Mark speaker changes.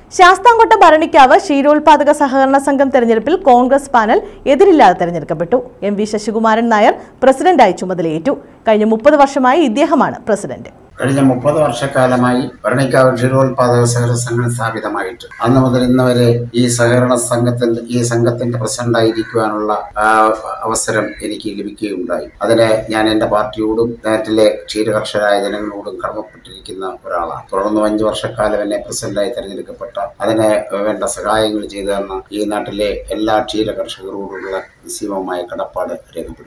Speaker 1: ശാസ്താംകോട്ട ഭരണിക്കാവ് ക്ഷീരോത്പാദക സഹകരണ സംഘം തെരഞ്ഞെടുപ്പിൽ കോൺഗ്രസ് പാനൽ എതിരില്ലാതെ തെരഞ്ഞെടുക്കപ്പെട്ടു എം വി ശശികുമാരൻ നായർ പ്രസിഡന്റായി ചുമതലയേറ്റു കഴിഞ്ഞ മുപ്പത് വർഷമായി ഇദ്ദേഹമാണ് പ്രസിഡന്റ്
Speaker 2: കഴിഞ്ഞ മുപ്പത് വർഷക്കാലമായി ഭരണിക്കാവ് ക്ഷീരോത്പാദക സഹകരണ സംഘം സ്ഥാപിതമായിട്ട് അന്ന് മുതൽ ഇന്ന് വരെ ഈ സഹകരണ സംഘത്തിന്റെ ഈ സംഘത്തിന്റെ പ്രസിഡന്റായിരിക്കുവാനുള്ള ആ, അവസരം എനിക്ക് ലഭിക്കുകയുണ്ടായി അതിന് ഞാൻ എന്റെ പാർട്ടിയോടും നാട്ടിലെ ക്ഷീരകർഷകരായ ജനങ്ങളോടും കടമപ്പെട്ടിരിക്കുന്ന ഒരാളാണ് തുടർന്ന് അഞ്ചു വർഷക്കാലം എന്നെ പ്രസിഡന്റായി തെരഞ്ഞെടുക്കപ്പെട്ട അതിന് വേണ്ട സഹായങ്ങൾ ചെയ്തു തന്ന ഈ നാട്ടിലെ എല്ലാ ക്ഷീര കർഷകരോടുള്ള നിസ്സീമമായ കടപ്പാട് രേഖപ്പെടുത്തി